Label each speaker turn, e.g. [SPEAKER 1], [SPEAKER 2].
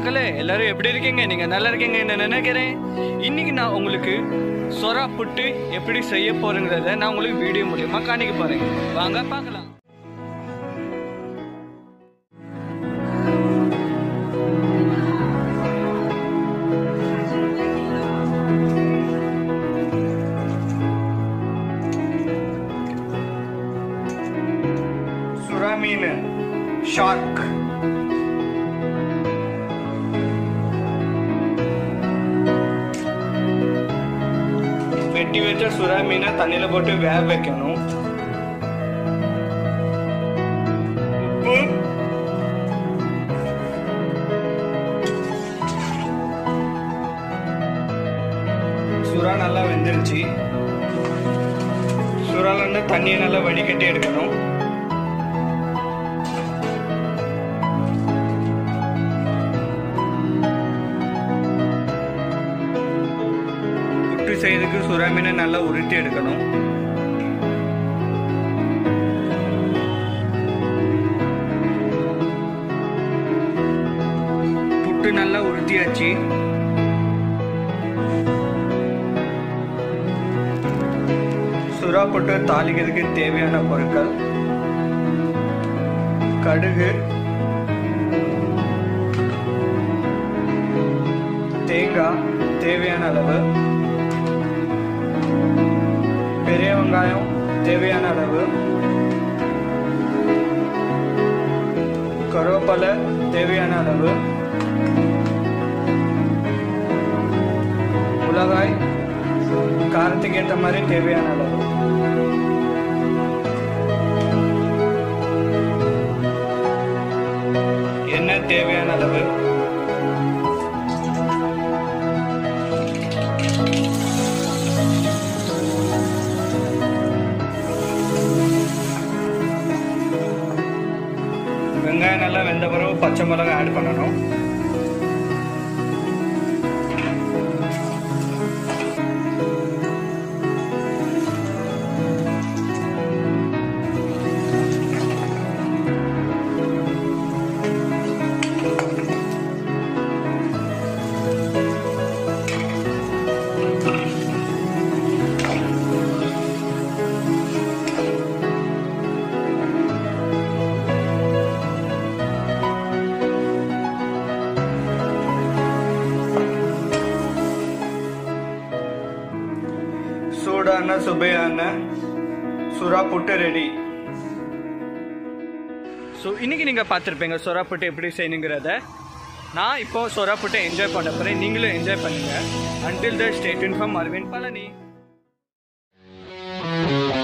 [SPEAKER 1] மக்களே எல்லாரும் எப்படி இருக்கீங்க நீங்க நல்லா இருக்கீங்க என்ன நினைக்கிறேன் இன்னைக்கு நான் உங்களுக்கு சொரா புட்டு எப்படி செய்ய போறேங்கிறத நான் உங்களுக்கு வீடியோ மூலியமா காணிக்க போறேன் வாங்க பார்க்கலாம் சுறா மீன் ஷார்க் வெட்டி வச்ச சுறா மீனை தண்ணியில போட்டு வேக வைக்கணும் உப்பு சுறா நல்லா வெந்துருச்சு சுறால இருந்து தண்ணியை நல்லா வடிகட்டி எடுக்கணும் புட்டு செய்யறதுக்கு சுறா மீனை நல்லா உருட்டி எடுக்கணும் புட்டு நல்லா உருட்டியாச்சு சுறா புட்டு தாளிக்கிறதுக்கு தேவையான பொருட்கள் கடுகு தேங்காய் தேவையான அளவு பெரிய வெங்காயம் தேவையான அளவு கருவேப்பிலை தேவையான அளவு மிளகாய் காரத்துக்கு ஏற்ற மாதிரி தேவையான அளவு எண்ணெய் தேவையான அளவு வெங்காயம் நல்லா வெந்த பிறகு பச்சை மிளகாய் ஆட் பண்ணணும் சூடான சுவையான சுறா புட்டு ரெடி ஸோ இன்னைக்கு நீங்கள் பார்த்துருப்பீங்க சொரா புட்டு எப்படி செய்யணுங்கிறத நான் இப்போ சொரா புட்டை என்ஜாய் பண்ண போகிறேன் நீங்களும் என்ஜாய் பண்ணுங்க until the state inform Aravind Palani